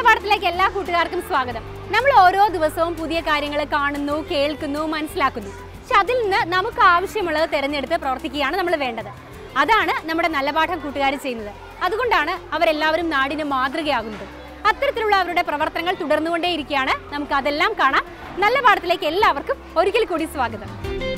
പാഠത്തിലേക്ക് എല്ലാ കൂട്ടുകാർക്കും സ്വാഗതം നമ്മൾ ഓരോ ദിവസവും പുതിയ കാര്യങ്ങൾ കാണുന്നു കേൾക്കുന്നു മനസ്സിലാക്കുന്നു പക്ഷെ അതിൽ നിന്ന് നമുക്ക് ആവശ്യമുള്ളത് തിരഞ്ഞെടുത്ത് പ്രവർത്തിക്കുകയാണ് നമ്മൾ വേണ്ടത് അതാണ് നമ്മുടെ നല്ല പാഠം കൂട്ടുകാർ ചെയ്യുന്നത് അതുകൊണ്ടാണ് അവരെല്ലാവരും നാടിന് മാതൃകയാകുന്നത് അത്തരത്തിലുള്ള അവരുടെ പ്രവർത്തനങ്ങൾ തുടർന്നുകൊണ്ടേയിരിക്കുകയാണ് നമുക്ക് അതെല്ലാം കാണാം നല്ല പാഠത്തിലേക്ക് എല്ലാവർക്കും ഒരിക്കൽ കൂടി സ്വാഗതം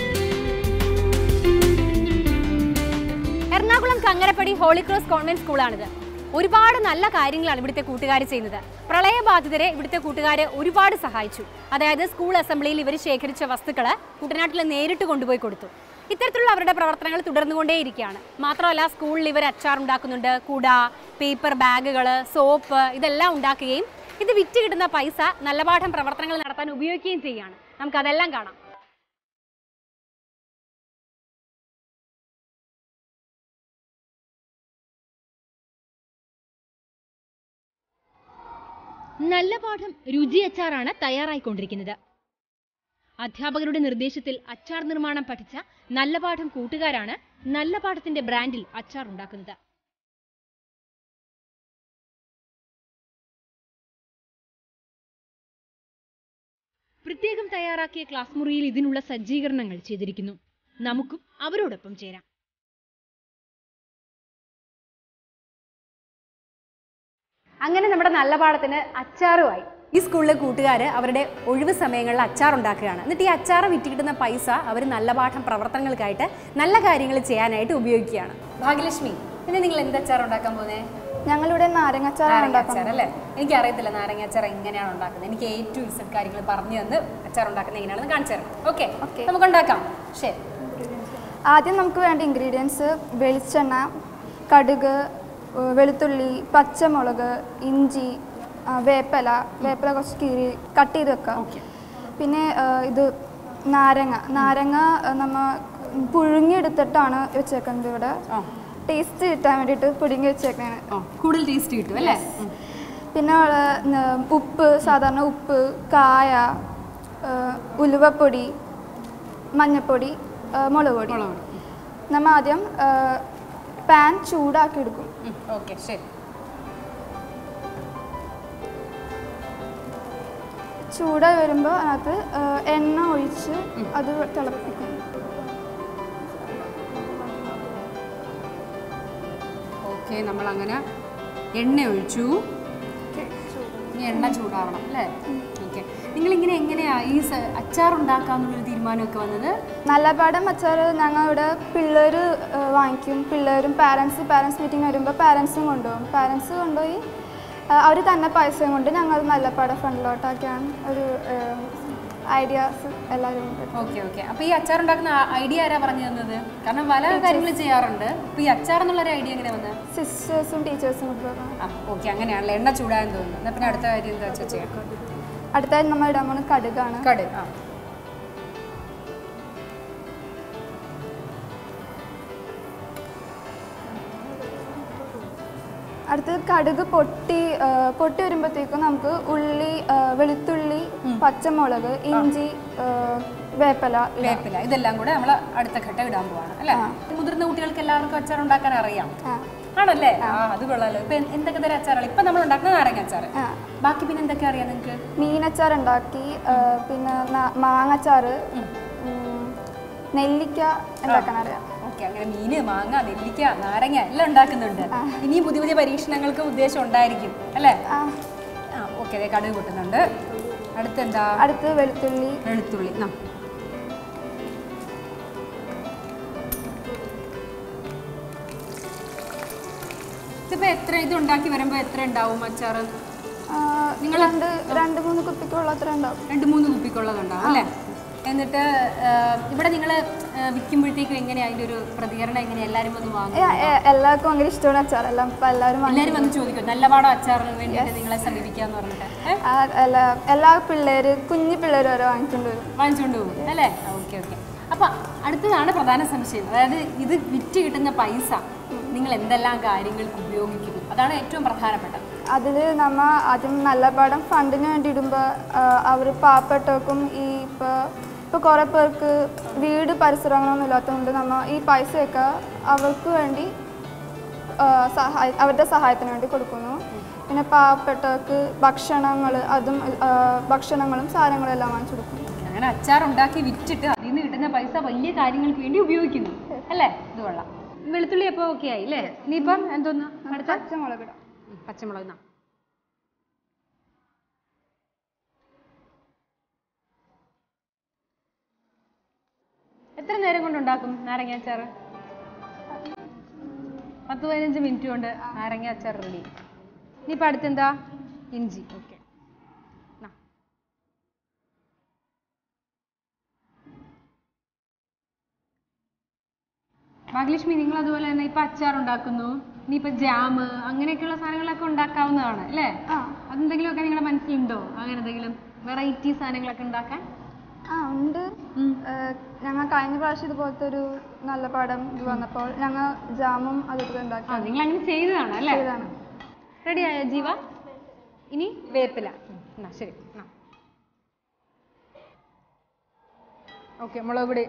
Ernakulam Kangarappady holy cross convent സ്കൂളാണിത് ഒരുപാട് നല്ല കാര്യങ്ങളാണ് ഇവിടുത്തെ കൂട്ടുകാർ ചെയ്യുന്നത് പ്രളയബാധിതരെ ഇവിടുത്തെ കൂട്ടുകാരെ ഒരുപാട് സഹായിച്ചു അതായത് സ്കൂൾ അസംബ്ലിയിൽ ഇവർ ശേഖരിച്ച വസ്തുക്കൾ കുട്ടനാട്ടിൽ നേരിട്ട് കൊണ്ടുപോയി കൊടുത്തു ഇത്തരത്തിലുള്ള അവരുടെ പ്രവർത്തനങ്ങൾ തുടർന്നുകൊണ്ടേയിരിക്കുകയാണ് മാത്രമല്ല സ്കൂളിൽ ഇവർ അച്ചാർ ഉണ്ടാക്കുന്നുണ്ട് കുട പേപ്പർ ബാഗുകൾ സോപ്പ് ഇതെല്ലാം ഉണ്ടാക്കുകയും ഇത് വിറ്റ് കിട്ടുന്ന പൈസ നല്ല പാഠം പ്രവർത്തനങ്ങൾ നടത്താൻ ഉപയോഗിക്കുകയും ചെയ്യുകയാണ് നമുക്കതെല്ലാം കാണാം നല്ല പാഠം രുചി അച്ചാറാണ് തയ്യാറായിക്കൊണ്ടിരിക്കുന്നത് അധ്യാപകരുടെ നിർദ്ദേശത്തിൽ അച്ചാർ നിർമ്മാണം പഠിച്ച നല്ല പാഠം കൂട്ടുകാരാണ് നല്ല പാഠത്തിന്റെ ബ്രാൻഡിൽ അച്ചാർ ഉണ്ടാക്കുന്നത് പ്രത്യേകം തയ്യാറാക്കിയ ക്ലാസ് മുറിയിൽ ഇതിനുള്ള സജ്ജീകരണങ്ങൾ ചെയ്തിരിക്കുന്നു നമുക്കും അവരോടൊപ്പം ചേരാം അങ്ങനെ നമ്മുടെ നല്ല പാഠത്തിന് അച്ചാറുമായി ഈ സ്കൂളിലെ കൂട്ടുകാർ അവരുടെ ഒഴിവ് സമയങ്ങളിൽ അച്ചാർ ഉണ്ടാക്കുകയാണ് എന്നിട്ട് ഈ അച്ചാർ വിറ്റ് കിട്ടുന്ന പൈസ അവർ നല്ല പാഠം പ്രവർത്തനങ്ങൾക്കായിട്ട് നല്ല കാര്യങ്ങൾ ചെയ്യാനായിട്ട് ഉപയോഗിക്കുകയാണ് ഭാഗ്യലക്ഷ്മി പിന്നെ നിങ്ങൾ എന്ത് അച്ചാർ ഉണ്ടാക്കാൻ പോകുന്നത് ഞങ്ങളിവിടെ നാരങ്ങച്ചാറാണ് നാരങ്ങ അച്ചാർ ഉണ്ടാക്കുന്നത് അല്ലേ എനിക്ക് അറിയത്തില്ല നാരങ്ങ അച്ചാർ എങ്ങനെയാണ് ഉണ്ടാക്കുന്നത് എനിക്ക് എ ടു ഇസഡ് കാര്യങ്ങൾ പറഞ്ഞു തന്ന് അച്ചാർ ഉണ്ടാക്കുന്നത് എങ്ങനെയാണെന്ന് കാണിച്ചു തരാം ഓക്കെ Okay. നമുക്ക് ഉണ്ടാക്കാം ശരി ആദ്യം നമുക്ക് വേണ്ട ഇൻഗ്രീഡിയൻസ് വെളിച്ചെണ്ണ കടുക് ഏഹ് വെളുത്തുള്ളി പച്ചമുളക് ഇഞ്ചി ആ, വേപ്പില വേപ്പില കുറച്ച് കീറി കട്ട് ചെയ്ത് വെക്കാം ഓക്കെ പിന്നെ ഏഹ് ഇത് നാരങ്ങ നാരങ്ങ ഏഹ് നമ്മ പുഴുങ്ങിയെടുത്തിട്ടാണ് വെച്ചേക്കുന്നത് ഇവിടെ ആ ടേസ്റ്റ് കിട്ടാൻ വേണ്ടിയിട്ട് പുഴുങ്ങി വെച്ചേക്കാണ് ആ കൂടുതൽ ടേസ്റ്റ് കിട്ടും അല്ലേ ഉം. പിന്നെ ഉള്ള, ന- ഉപ്പ് സാധാരണ ഉപ്പ് കായ ഏഹ് ഉലുവപ്പൊടി മഞ്ഞൾപ്പൊടി ഏഹ് മുളക് പൊടി മുളക് പൊടി. നമ്മൾ ആദ്യം പാൻ ചൂടാക്കി എടുക്കും ഉം, ഓക്കെ ശരി ചൂടായി വരുമ്പോൾ അതിനകത്ത് ഏഹ് എണ്ണ ഒഴിച്ച് അത് തിളപ്പിക്കും ഓക്കെ നമ്മൾ അങ്ങനെ എണ്ണ ഒഴിച്ചു ഇനി എണ്ണ ചൂടാവണം അല്ലേ ഓക്കെ നിങ്ങളിങ്ങനെ എങ്ങനെയാ ഈ സ- അച്ചാർ ഉണ്ടാക്കാന്നുള്ളൊരു തീരുമാനമൊക്കെ വന്നത് നല്ല പാടം അച്ചാർ ഞങ്ങൾ ഇവിടെ പിള്ളേർ വാങ്ങിക്കും പിള്ളേരും പാരൻസ് പാരൻസ് മീറ്റിംഗ് വരുമ്പോൾ പാരൻസും കൊണ്ടുപോകും പാരൻസ് കൊണ്ടുപോയി അവർ തന്നെ പൈസയും കൊണ്ട് ഞങ്ങൾ നല്ല പാടം ഫ്രണ്ടിലോട്ടാക്കിയാണ് ഒരു ഐഡിയാസ് എല്ലാവരും ഉണ്ട് ഓക്കെ ഓക്കെ അപ്പോൾ ഈ അച്ചാർ ഉണ്ടാക്കുന്ന ഐഡിയ ആരാ പറഞ്ഞു തന്നത് കാരണം പല കാര്യങ്ങൾ ചെയ്യാറുണ്ട് അപ്പോൾ ഈ അച്ചാർ എന്നുള്ളൊരു ഐഡിയ എങ്ങനെ വന്നത് സിസ്റ്റേഴ്സും ടീച്ചേഴ്സും കൊണ്ടുപോകും ആ ഓക്കെ അങ്ങനെയാണല്ലോ എണ്ണ ചൂടാൻ തോന്നുന്നു എന്നാൽ പിന്നെ അടുത്ത കാര്യം എന്താ വെച്ചാൽ ചെയ്യാം അടുത്തായി നമ്മൾ ഇടാൻ പോകുന്നത് കടുകാണ് കട് ആ അടുത്തത് കടുക് പൊട്ടി ആ, പൊട്ടി വരുമ്പോഴത്തേക്കും നമുക്ക് ഉള്ളി ആ, വെളുത്തുള്ളി പച്ചമുളക് ഇഞ്ചി ആ, വേപ്പില ഇടാം. വേപ്പില ഇതെല്ലാം കൂടെ നമ്മൾ അടുത്ത ഘട്ടം ഇടാൻ പോവാണ് അല്ലേ മുതിർന്ന കുട്ടികൾക്ക് എല്ലാവർക്കും അച്ചാർ ഉണ്ടാക്കാൻ അറിയാം ആ, ആണല്ലേ ആ അത് കൊള്ളാലോ ഇപ്പൊ എന്തൊക്കെ തരം അച്ചാറുകൾ ഇപ്പൊ നമ്മൾ ഉണ്ടാക്കുന്ന നാരങ്ങ അച്ചാർ ആ. ബാക്കി പിന്നെ എന്തൊക്കെ അറിയാം നിങ്ങൾക്ക് മീനച്ചാർ ഉണ്ടാക്കി ആ, പിന്നെ ന- മാങ്ങച്ചാറ് ഉം, നെല്ലിക്ക ഉണ്ടാക്കാൻ അറിയാം ഓക്കെ അങ്ങനെ മീന് മാങ്ങ നെല്ലിക്ക നാരങ്ങ എല്ലാം ഉണ്ടാക്കുന്നുണ്ട് ഇനിയും പുതിയ പുതിയ പരീക്ഷണങ്ങൾക്ക് ഉദ്ദേശം ഉണ്ടായിരിക്കും അല്ലേ ആ, ആ ഓക്കെ അതെ കടുക് പൊട്ടുന്നുണ്ട് അടുത്തെന്താ അടുത്ത് വെളുത്തുള്ളി വെളുത്തുള്ളി ആ ഇതിപ്പോ എത്ര ഇത് ഉണ്ടാക്കി വരുമ്പോ എത്ര ഉണ്ടാവും അച്ചാറ് ആ, രണ്ട് രണ്ട് മൂന്ന് കുപ്പിക്കുള്ള അത്ര ഉണ്ടാവും രണ്ട് മൂന്ന് കുപ്പിക്കുള്ളതുണ്ടാവും അല്ലേ എന്നിട്ട് ആ, ഇവിടെ നിങ്ങൾ വിൽക്കുമ്പോഴത്തേക്കും എങ്ങനെയാ അതിന്റെ ഒരു പ്രതികരണം എങ്ങനെയാ എല്ലാരും വന്ന് വാങ്ങും ഏ, ഏ, എല്ലാവർക്കും ഭയങ്കര ഇഷ്ടമാണ് അച്ചാർ എല്ലാം ഇപ്പം എല്ലാവരും വാങ്ങി എല്ലാരും വന്ന് ചോദിക്കും നല്ല പാടം അച്ചാറിന് വേണ്ടിയിട്ട് നിങ്ങളെ സമീപിക്കാന്ന് പറഞ്ഞിട്ട് ഏ? ആ, എല്ലാ എല്ലാ പിള്ളേര് കുഞ്ഞു പിള്ളേർ വരെ വാങ്ങിക്കൊണ്ട് വരും വാങ്ങിച്ചുകൊണ്ട് പോകും അല്ലേ ഓക്കെ ഓക്കെ അപ്പൊ അടുത്തതാണ് പ്രധാന സംശയം അതായത് ഇത് വിറ്റ് കിട്ടുന്ന പൈസ നിങ്ങൾ എന്തെല്ലാം കാര്യങ്ങൾക്ക് ഉപയോഗിക്കുന്നു അതാണ് ഏറ്റവും പ്രധാനപ്പെട്ടത് അതിൽ നമ്മ ആദ്യം നല്ല പാഠം ഫണ്ടിന് വേണ്ടി ഇടുമ്പോൾ അവർ പാവപ്പെട്ടവർക്കും ഈ ഇപ്പോൾ ഇപ്പോൾ കുറേ പേർക്ക് വീട് പരിസരങ്ങളൊന്നും ഇല്ലാത്തതുകൊണ്ട് നമ്മൾ ഈ പൈസയൊക്കെ അവർക്ക് വേണ്ടി ആ, സഹായ അവരുടെ സഹായത്തിന് വേണ്ടി കൊടുക്കുന്നു പിന്നെ പാവപ്പെട്ടവർക്ക് ഭക്ഷണങ്ങൾ അതും ആ, ഭക്ഷണങ്ങളും സാധനങ്ങളും എല്ലാം വാങ്ങിച്ചു കൊടുക്കുന്നു അങ്ങനെ അച്ചാർ ഉണ്ടാക്കി വിറ്റിട്ട് അതിൽ നിന്ന് കിട്ടുന്ന പൈസ വലിയ കാര്യങ്ങൾക്ക് വേണ്ടി ഉപയോഗിക്കുന്നു അല്ലേ ഇത് കൊള്ളാം വെളുത്തുള്ളി അപ്പോൾ ഓക്കെ ആയി അല്ലേ ഇനിയിപ്പം എന്തോന്ന് അടുത്ത പച്ചമുളക് ഇടാം ഉം, പച്ചമുളക് നാ എത്ര നേരം കൊണ്ട് ഉണ്ടാക്കും നാരങ്ങ അച്ചാർ പത്ത് പതിനഞ്ച് മിനിറ്റ് കൊണ്ട് നാരങ്ങ അച്ചാർ റെഡി ഇനിയിപ്പോൾ അടുത്തെന്താ ഇഞ്ചി ഓക്കെ ഭാഗ്യലക്ഷ്മി നിങ്ങൾ അതുപോലെ തന്നെ ഇപ്പൊ അച്ചാർ ഉണ്ടാക്കുന്നു ഇനിയിപ്പോ ജാം അങ്ങനെയൊക്കെയുള്ള സാധനങ്ങളൊക്കെ ഉണ്ടാക്കാവുന്നതാണ് അല്ലേ ആ അതെന്തെങ്കിലുമൊക്കെ നിങ്ങളുടെ മനസ്സിലുണ്ടോ അങ്ങനെ എന്തെങ്കിലും വെറൈറ്റി സാധനങ്ങളൊക്കെ ഉണ്ടാക്കാൻ ആ ഉണ്ട് ഉം. ഏഹ് ഞങ്ങൾ കഴിഞ്ഞ പ്രാവശ്യം ഇതുപോലത്തെ ഒരു നല്ല പടം ഇത് വന്നപ്പോൾ ഞങ്ങൾ ജാമും അതൊക്കെ ആ ഉണ്ടാക്കി നിങ്ങൾ അങ്ങനെ ചെയ്തതാണ് അല്ലേ ചെയ്തതാണ് റെഡി ആയോ ജീവ ഇനി വേപ്പില ഉം, എന്നാ ശരി ഓക്കെ മുളക് പൊടി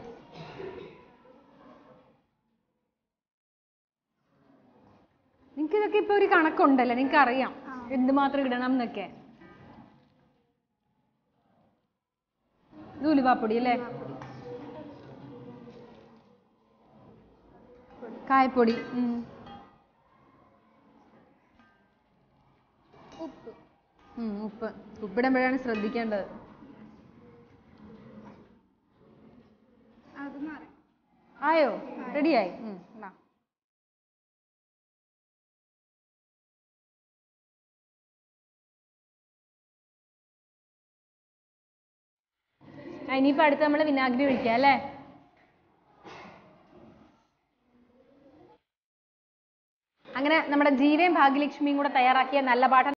നിങ്ങൾക്ക് ഇതൊക്കെ ഇപ്പൊ ഒരു കണക്കുണ്ടല്ലോ നിങ്ങൾക്ക് അറിയാം എന്തുമാത്രം ഇടണം എന്നൊക്കെ ഇത് ഉലുവാപ്പൊടി അല്ലേ കായപ്പൊടി ഉം. ഉപ്പ് ഉം, ഉപ്പ് ഉപ്പിടുമ്പോഴാണ് ശ്രദ്ധിക്കേണ്ടത് അത് മാറി ആയോ റെഡിയായി ഇനിയിപ്പോ അടുത്ത് നമ്മൾ വിനാഗിരി ഒഴിക്കാം അല്ലേ അങ്ങനെ നമ്മുടെ ജീവയും ഭാഗ്യലക്ഷ്മിയും കൂടെ തയ്യാറാക്കിയ നല്ല പാഠം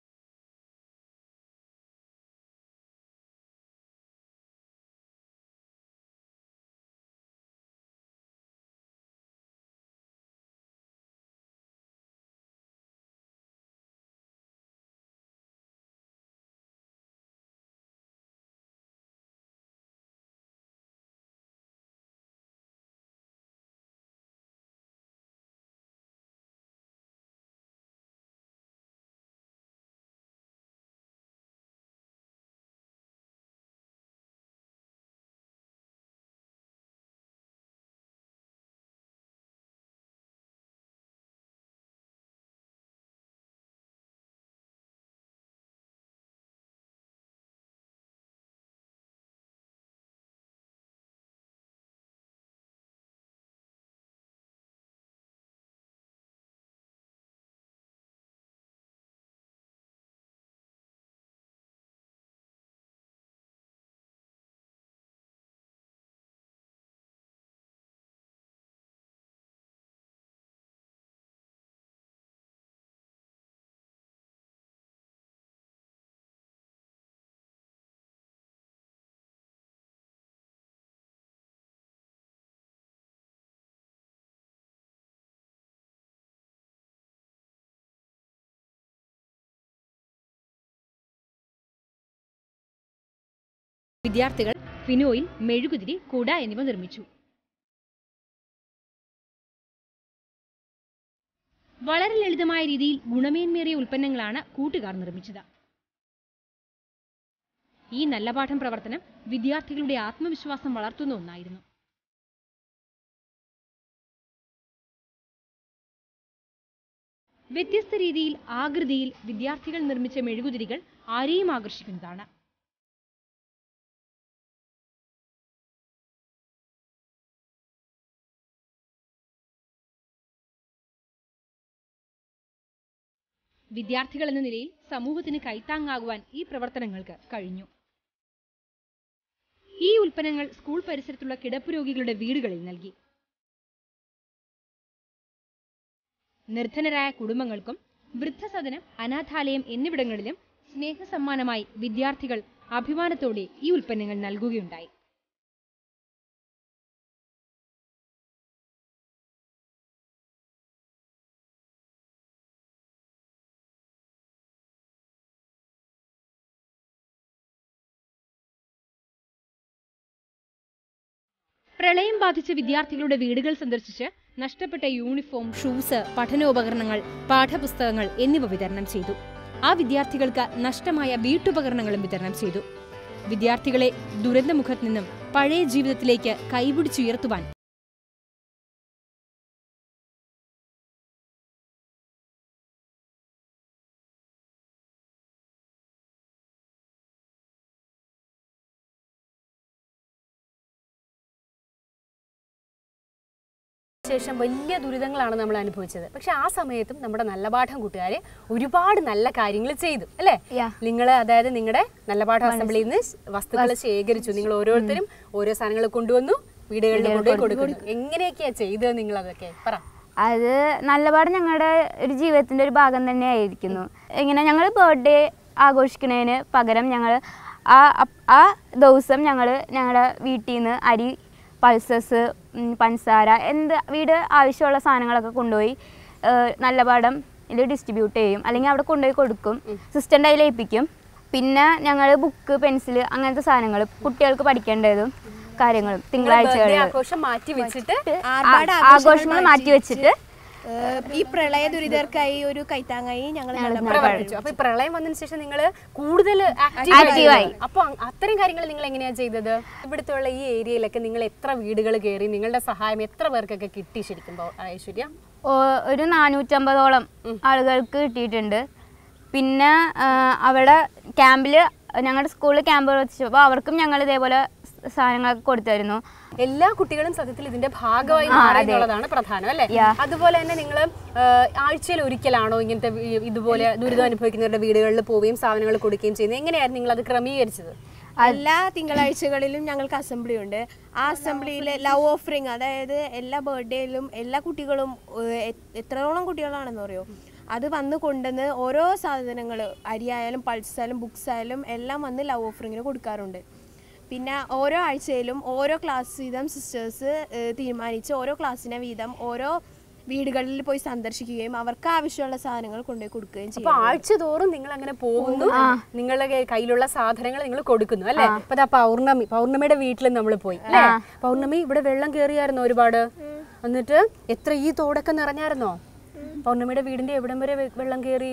വിദ്യാർത്ഥികൾ ഫിനോയിൽ മെഴുകുതിരി കുട എന്നിവ നിർമ്മിച്ചു വളരെ ലളിതമായ രീതിയിൽ ഗുണമേന്മേറിയ ഉൽപ്പന്നങ്ങളാണ് കൂട്ടുകാർ നിർമ്മിച്ചത് ഈ നല്ല പാഠം പ്രവർത്തനം വിദ്യാർത്ഥികളുടെ ആത്മവിശ്വാസം വളർത്തുന്ന ഒന്നായിരുന്നു വ്യത്യസ്ത രീതിയിൽ ആകൃതിയിൽ വിദ്യാർത്ഥികൾ നിർമ്മിച്ച മെഴുകുതിരികൾ ആരെയും ആകർഷിക്കുന്നതാണ് വിദ്യാർത്ഥികൾ എന്ന നിലയിൽ സമൂഹത്തിന് കൈത്താങ്ങാകുവാൻ ഈ പ്രവർത്തനങ്ങൾക്ക് കഴിഞ്ഞു ഈ ഉൽപ്പന്നങ്ങൾ സ്കൂൾ പരിസരത്തുള്ള കിടപ്പ് രോഗികളുടെ വീടുകളിൽ നൽകി നിർധനരായ കുടുംബങ്ങൾക്കും വൃദ്ധസദനം അനാഥാലയം എന്നിവിടങ്ങളിലും സ്നേഹസമ്മാനമായി വിദ്യാർത്ഥികൾ അഭിമാനത്തോടെ ഈ ഉൽപ്പന്നങ്ങൾ നൽകുകയുണ്ടായി പ്രളയം ബാധിച്ച വിദ്യാർത്ഥികളുടെ വീടുകൾ സന്ദർശിച്ച് നഷ്ടപ്പെട്ട യൂണിഫോം ഷൂസ് പഠനോപകരണങ്ങൾ പാഠപുസ്തകങ്ങൾ എന്നിവ വിതരണം ചെയ്തു ആ വിദ്യാർത്ഥികൾക്ക് നഷ്ടമായ വീട്ടുപകരണങ്ങളും വിതരണം ചെയ്തു വിദ്യാർത്ഥികളെ ദുരന്തമുഖത്ത് നിന്നും പഴയ ജീവിതത്തിലേക്ക് കൈപിടിച്ചുയർത്തുവാൻ ശേഷം വലിയ ദുരിതങ്ങളാണ് നമ്മൾ അനുഭവിച്ചത് പക്ഷെ ആ സമയത്തും നമ്മുടെ നല്ല പാഠം കൂട്ടുകാർ ഒരുപാട് നല്ല കാര്യങ്ങൾ ചെയ്തു അല്ലേ Yeah. നിങ്ങൾ അതായത് നിങ്ങളുടെ നല്ല പാഠം അസംബ്ലിയിൽ നിന്ന് വസ്തുക്കൾ ശേഖരിച്ചു നിങ്ങൾ ഓരോരുത്തരും ഓരോ സാധനങ്ങൾ കൊണ്ടുവന്നു വീടുകളിൽ കൊണ്ടുപോയി കൊടുക്കുന്നു എങ്ങനെയൊക്കെയാ ചെയ്തത് നിങ്ങൾ അതൊക്കെ പറ അത് നല്ലപാട് ഞങ്ങളുടെ ഒരു ജീവിതത്തിൻ്റെ ഒരു ഭാഗം തന്നെയായിരിക്കുന്നു ഇങ്ങനെ ഞങ്ങൾ ബർത്ത്ഡേ ആഘോഷിക്കുന്നതിന് പകരം ഞങ്ങൾ ആ അപ്- ആ ദിവസം ഞങ്ങൾ ഞങ്ങളുടെ വീട്ടിൽ നിന്ന് അരി പൾസസ് ഉം, പഞ്ചസാര എന്ത് വീട് ആവശ്യമുള്ള സാധനങ്ങളൊക്കെ കൊണ്ടുപോയി ഏഹ്, നല്ലപാടം ഇത് ഡിസ്ട്രിബ്യൂട്ട് ചെയ്യും അല്ലെങ്കിൽ അവിടെ കൊണ്ടുപോയി കൊടുക്കും സിസ്റ്ററിൻ്റെ കയ്യിൽ ഏൽപ്പിക്കും പിന്നെ ഞങ്ങൾ ബുക്ക് പെൻസിൽ അങ്ങനത്തെ സാധനങ്ങൾ കുട്ടികൾക്ക് പഠിക്കേണ്ടതും കാര്യങ്ങളും ബർത്ത്ഡേ തിങ്കളാഴ്ചകളിൽ ആഘോഷം മാറ്റി വെച്ചിട്ട് ആർഭാട ആ- ആഘോഷങ്ങൾ മാറ്റി വെച്ചിട്ട് ഏഹ് ഈ പ്രളയ ദുരിതർക്കായി ഒരു കൈത്താങ്ങായി ഞങ്ങൾ പ്രവർത്തിച്ചു അപ്പൊ ഈ പ്രളയം വന്നതിന് ശേഷം നിങ്ങൾ കൂടുതൽ Active ആക്റ്റീവ് ആയി. അപ്പൊ അ- അത്തരം കാര്യങ്ങൾ നിങ്ങൾ എങ്ങനെയാ ചെയ്തത് ഇവിടുത്തെ ഉള്ള ഈ ഏരിയയിലൊക്കെ നിങ്ങൾ എത്ര വീടുകൾ കയറി നിങ്ങളുടെ സഹായം എത്ര പേർക്കൊക്കെ കിട്ടി ശരിക്കും ബോ- ഐശ്വര്യ ഓ- ഒരു നാനൂറ്റമ്പതോളം ആളുകൾക്ക് കിട്ടിയിട്ടുണ്ട് പിന്നെ ആ, അവിടെ ക്യാമ്പിൽ ഞങ്ങളുടെ സ്കൂളിൽ ക്യാമ്പ് വെച്ചപ്പോൾ അവർക്കും ഞങ്ങൾ ഇതേപോലെ സ- സാധനങ്ങളൊക്കെ കൊടുത്തായിരുന്നു എല്ലാ കുട്ടികളും സത്യത്തിൽ ഇതിന്റെ ഭാഗമായി ആ, മാറി അതെ. എന്നുള്ളതാണ് പ്രധാനം അല്ലേ Yeah. അതുപോലെ തന്നെ നിങ്ങൾ ആഴ്ചയിൽ ഒരിക്കലാണോ ഇങ്ങനത്തെ വി- ഇതുപോലെ ദുരിതം അനുഭവിക്കുന്നവരുടെ വീടുകളിൽ പോവുകയും സാധനങ്ങൾ കൊടുക്കുകയും ചെയ്യുന്നത് എങ്ങനെയായിരുന്നു നിങ്ങൾ അത് ക്രമീകരിച്ചത് എല്ലാ തിങ്കളാഴ്ചകളിലും ഞങ്ങൾക്ക് അസംബ്ലി ഉണ്ട് ആ അസംബ്ലിയിൽ ലവ് ഓഫറിങ് അതായത് എല്ലാ ബർത്ത്ഡേയിലും എല്ലാ കുട്ടികളും ഏഹ്, എ- എത്രയോളം കുട്ടികളാണെന്ന് പറയോ അത് വന്ന് കൊണ്ടുവന്ന് ഓരോ സാധനങ്ങൾ അരിയായാലും പൾസ് ആയാലും ബുക്സ് ആയാലും എല്ലാം വന്ന് ലവ് ഓഫറിങ്ങിന് കൊടുക്കാറുണ്ട് പിന്നെ ഓരോ ആഴ്ചയിലും ഓരോ ക്ലാസ് വീതം സിസ്റ്റേഴ്സ് തീരുമാനിച്ച് ഓരോ ക്ലാസ്സിനെ വീതം ഓരോ വീടുകളിൽ പോയി സന്ദർശിക്കുകയും അവർക്ക് ആവശ്യമുള്ള സാധനങ്ങൾ കൊണ്ടുപോയി കൊടുക്കുകയും അപ്പൊ ചെയ്യും ആഴ്ച തോറും നിങ്ങൾ അങ്ങനെ പോകുന്നു നിങ്ങളുടെ കൈ- കയ്യിലുള്ള സാധനങ്ങൾ നിങ്ങൾ കൊടുക്കുന്നു അല്ലേ അപ്പൊ ദാ പൗർണമി പൗർണമിയുടെ വീട്ടിൽ നമ്മൾ പോയി അല്ലേ പൗർണമി ഇവിടെ വെള്ളം കയറിയായിരുന്നോ ഒരുപാട് എന്നിട്ട് എത്ര ഈ തോടൊക്കെ നിറഞ്ഞായിരുന്നോ പൗർണമിയുടെ വീടിന്റെ എവിടം വരെ വെ- വെള്ളം കയറി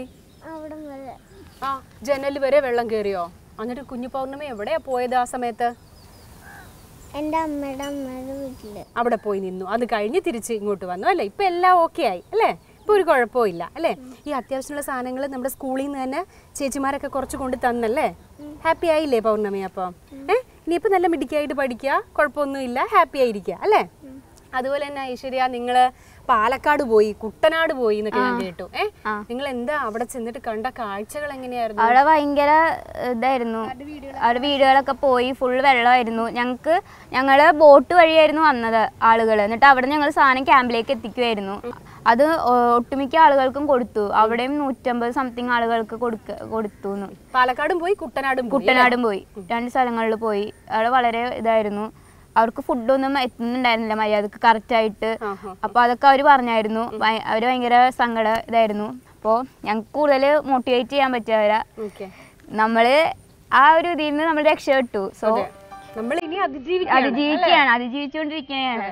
ആ ജനൽ വരെ വെള്ളം കയറിയോ എന്നിട്ട് കുഞ്ഞു പൗർണമി എവിടെയാ പോയത് ആ സമയത്ത് എൻ്റെ അമ്മയുടെ അമ്മയുടെ വീട്ടില് അവിടെ പോയി നിന്നു അത് കഴിഞ്ഞ് തിരിച്ച് ഇങ്ങോട്ട് വന്നു അല്ലേ ഇപ്പൊ എല്ലാം ഓക്കെ ആയി അല്ലേ ഇപ്പൊ ഒരു കുഴപ്പമില്ല അല്ലേ ഈ അത്യാവശ്യമുള്ള സാധനങ്ങൾ നമ്മുടെ സ്കൂളിൽ നിന്ന് തന്നെ ചേച്ചിമാരൊക്കെ കുറച്ച് കൊണ്ട് തന്നല്ലേ ഹാപ്പി ആയില്ലേ പൗർണമി അപ്പം ഏഹ് ഇനിയിപ്പോ നല്ല മിടുക്കിയായിട്ട് പഠിക്കുക കുഴപ്പമൊന്നുമില്ല ഹാപ്പി ആയിരിക്കുക അല്ലേ അതുപോലെ തന്നെ ഐശ്വര്യ നിങ്ങള് പാലക്കാട് പോയി കുട്ടനാട് പോയി എന്നൊക്കെ ഞാൻ കേട്ടു ഏഹ് നിങ്ങൾ എന്താ അവിടെ ചെന്നിട്ട് കണ്ട കാഴ്ചകൾ എങ്ങനെയായിരുന്നു അവിടെ ഭയങ്കര ഇതായിരുന്നു അവിടെ വീടുകളൊക്കെ പോയി ഫുൾ വെള്ളമായിരുന്നു ഞങ്ങൾക്ക് ഞങ്ങൾ ബോട്ട് വഴിയായിരുന്നു വന്നത് ആളുകൾ എന്നിട്ട് അവിടെ ഞങ്ങൾ സാധനം ക്യാമ്പിലേക്ക് എത്തിക്കുമായിരുന്നു അത് ഒ- ഒട്ടുമിക്ക ആളുകൾക്കും കൊടുത്തു അവിടെയും നൂറ്റമ്പത് സംതിങ് ആളുകൾക്ക് കൊടുക്ക കൊടുത്തു എന്ന്. പാലക്കാടും പോയി കുട്ടനാടും പോയി അല്ലേ? കുട്ടനാടും പോയി രണ്ട് സ്ഥലങ്ങളിൽ പോയി അവിടെ വളരെ ഇതായിരുന്നു അവർക്ക് ഫുഡൊന്നും എത്തുന്നുണ്ടായിരുന്നില്ല മര്യാദക്ക് കറക്റ്റായിട്ട് ആഹാ. അപ്പോൾ അതൊക്കെ അവർ പറഞ്ഞായിരുന്നു ഭയ- അവര് ഭയങ്കര സങ്കട ഇതായിരുന്നു അപ്പോൾ ഞങ്ങൾക്ക് കൂടുതൽ മോട്ടിവേറ്റ് ചെയ്യാൻ പറ്റിയവരാ ഓക്കെ നമ്മൾ ആ ഒരു ഇതിൽ നിന്ന് നമ്മൾ രക്ഷപ്പെട്ടു സോ നമ്മൾ ഇനി അതിജീവിക്കുകയാണ് അതിജീവിക്കുകയാണ് അതിജീവിച്ചുകൊണ്ടിരിക്കുകയാണ്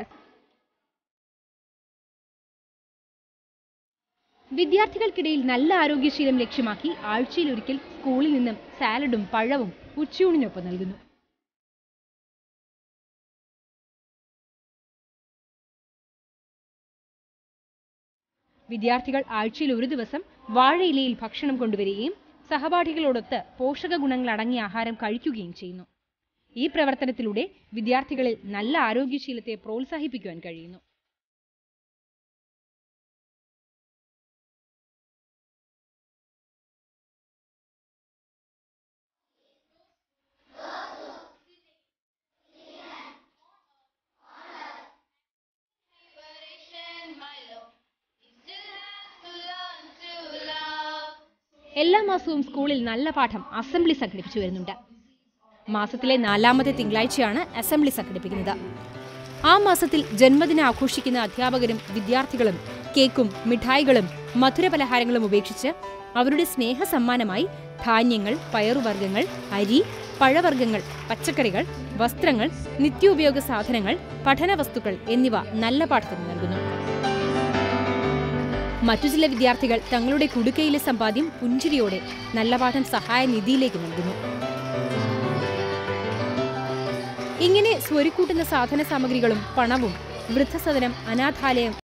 വിദ്യാർത്ഥികൾക്കിടയിൽ നല്ല ആരോഗ്യശീലം ലക്ഷ്യമാക്കി ആഴ്ചയിലൊരിക്കൽ സ്കൂളിൽ നിന്നും സാലഡും പഴവും ഉച്ചയൂണിനൊപ്പം നൽകുന്നു വിദ്യാർത്ഥികൾ ആഴ്ചയിൽ ഒരു ദിവസം വാഴയിലയിൽ ഭക്ഷണം കൊണ്ടുവരികയും സഹപാഠികളോടൊത്ത് പോഷക ഗുണങ്ങൾ അടങ്ങിയ ആഹാരം കഴിക്കുകയും ചെയ്യുന്നു ഈ പ്രവർത്തനത്തിലൂടെ വിദ്യാർത്ഥികളിൽ നല്ല ആരോഗ്യശീലത്തെ പ്രോത്സാഹിപ്പിക്കുവാൻ കഴിയുന്നു എല്ലാ മാസവും സ്കൂളിൽ നല്ല പാഠം അസംബ്ലി സംഘടിപ്പിച്ചു വരുന്നുണ്ട് മാസത്തിലെ നാലാമത്തെ തിങ്കളാഴ്ചയാണ് അസംബ്ലി സംഘടിപ്പിക്കുന്നത് ആ മാസത്തിൽ ജന്മദിനം ആഘോഷിക്കുന്ന അധ്യാപകരും വിദ്യാർത്ഥികളും കേക്കും മിഠായികളും മധുരപലഹാരങ്ങളും ഉപേക്ഷിച്ച് അവരുടെ സ്നേഹ സമ്മാനമായി ധാന്യങ്ങൾ പയറുവർഗ്ഗങ്ങൾ അരി പഴവർഗ്ഗങ്ങൾ പച്ചക്കറികൾ വസ്ത്രങ്ങൾ നിത്യോപയോഗ സാധനങ്ങൾ പഠന വസ്തുക്കൾ എന്നിവ നല്ല പാഠത്തിന് നൽകുന്നു മറ്റു ചില വിദ്യാർത്ഥികൾ തങ്ങളുടെ കുടുക്കയിലെ സമ്പാദ്യം പുഞ്ചിരിയോടെ നല്ല പാഠം സഹായ നിധിയിലേക്ക് നൽകുന്നു ഇങ്ങനെ സ്വരുക്കൂട്ടുന്ന സാധന സാമഗ്രികളും പണവും വൃദ്ധസദനം അനാഥാലയം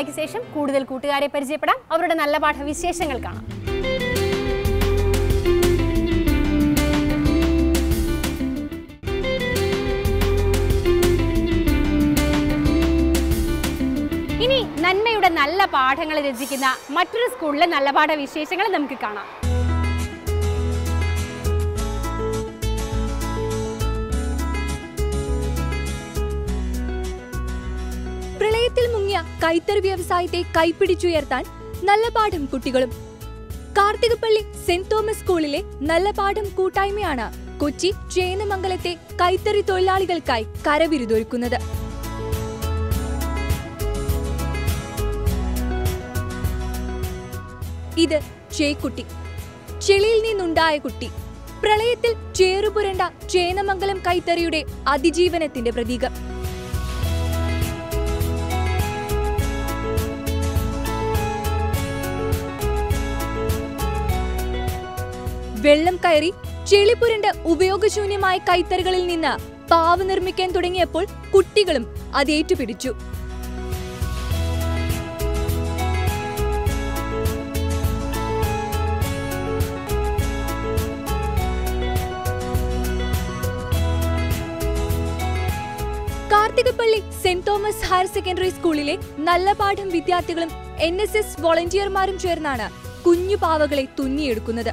ഇടവേളയ്ക്ക് ശേഷം കൂടുതൽ കൂട്ടുകാരെ പരിചയപ്പെടാം അവരുടെ നല്ല പാഠ വിശേഷങ്ങൾ കാണാം ഇനി നന്മയുടെ നല്ല പാഠങ്ങൾ രചിക്കുന്ന മറ്റൊരു സ്കൂളിലെ നല്ല പാഠ വിശേഷങ്ങൾ നമുക്ക് കാണാം പ്രളയത്തിൽ മുങ്ങിയ കൈത്തറി വ്യവസായത്തെ കൈപ്പിടിച്ചുയർത്താൻ നല്ല പാഠം കുട്ടികളും കാർത്തികപ്പള്ളി സെന്റ് തോമസ് സ്കൂളിലെ നല്ല പാഠം കൂട്ടായ്മയാണ് കൊച്ചി ചേന്നമംഗലത്തെ കൈത്തറി തൊഴിലാളികൾക്കായി കരവിരുതൊരുക്കുന്നത് ഇത് ചേക്കുട്ടി ചെളിയിൽ നിന്നുണ്ടായ കുട്ടി പ്രളയത്തിൽ ചേറുപുരണ്ട ചേന്നമംഗലം കൈത്തറിയുടെ അതിജീവനത്തിന്റെ പ്രതീകം വെള്ളം കയറി ചെളിപുരണ്ട് ഉപയോഗശൂന്യമായ കൈത്തറികളിൽ നിന്ന് പാവ് നിർമ്മിക്കാൻ തുടങ്ങിയപ്പോൾ കുട്ടികളും അത് ഏറ്റുപിടിച്ചു Karthikappally saint Thomas higher secondary സ്കൂളിലെ നല്ല പാഠം വിദ്യാർത്ഥികളും എൻ എസ് എസ് വോളണ്ടിയർമാരും ചേർന്നാണ് കുഞ്ഞു പാവകളെ തുന്നിയെടുക്കുന്നത്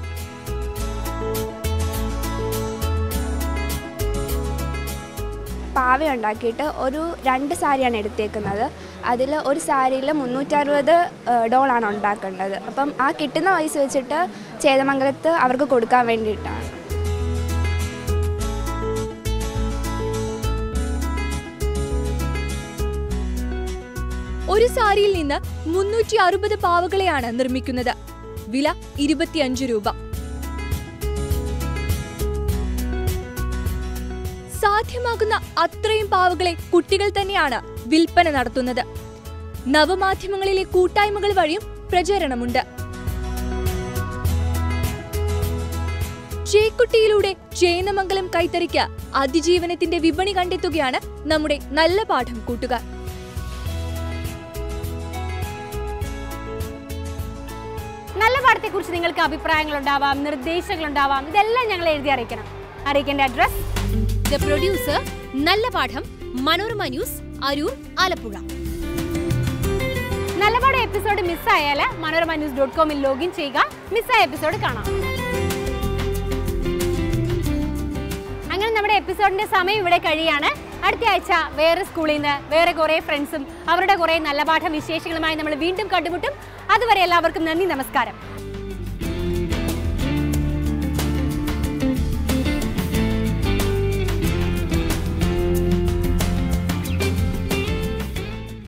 പാവ ഉണ്ടാക്കിയിട്ട് ഒരു രണ്ട് സാരിയാണ് എടുത്തേക്കുന്നത് അതിൽ ഒരു സാരിയിൽ മുന്നൂറ്ററുപത് ഡോളാണ് ഉണ്ടാക്കേണ്ടത് അപ്പം ആ കിട്ടുന്ന പൈസ വെച്ചിട്ട് ചേതമംഗലത്ത് അവർക്ക് കൊടുക്കാൻ വേണ്ടിയിട്ടാണ് ഒരു സാരിയിൽ നിന്ന് മുന്നൂറ്റി അറുപത് പാവകളെയാണ് നിർമ്മിക്കുന്നത് വില ഇരുപത്തിയഞ്ച് രൂപ സാധ്യമാകുന്ന അത്രയും പാവകളെ കുട്ടികൾ തന്നെയാണ് വിൽപ്പന നടത്തുന്നത് നവമാധ്യമങ്ങളിലെ കൂട്ടായ്മകൾ വഴിയും പ്രചരണമുണ്ട് ചേക്കുട്ടിയിലൂടെ ചേന്നമംഗലം കൈത്തറിക്ക് അതിജീവനത്തിന്റെ വിപണി കണ്ടെത്തുകയാണ് നമ്മുടെ നല്ല പാഠം കൂട്ടുകാർ നല്ല പാഠത്തെക്കുറിച്ച് നിങ്ങൾക്ക് അഭിപ്രായങ്ങൾ ഉണ്ടാവാം നിർദ്ദേശങ്ങൾ ഉണ്ടാവാം ഇതെല്ലാം ഞങ്ങൾ എഴുതി അറിയിക്കണം അറിയിക്കേണ്ട അഡ്രസ് ദ പ്രൊഡ്യൂസർ നല്ല പാഠം മനോരമ ന്യൂസ് അരൂർ ആലപ്പുഴ നല്ല പാഠം എപ്പിസോഡ് മിസ്സായാൽ മനോരമ ന്യൂസ് ഡോട്ട് കോമിൽ ലോഗിൻ ചെയ്യുക മിസ്സായ എപ്പിസോഡ് കാണാം അങ്ങനെ നമ്മുടെ എപ്പിസോഡിന്റെ സമയം ഇവിടെ കഴിയാണ് അടുത്ത ആഴ്ച വേറെ സ്കൂളിൽ നിന്ന് വേറെ കുറേ ഫ്രണ്ട്സും അവരുടെ കുറേ നല്ല പാഠ വിശേഷങ്ങളുമായി നമ്മൾ വീണ്ടും കണ്ടുമുട്ടും അതുവരെ എല്ലാവർക്കും നന്ദി നമസ്കാരം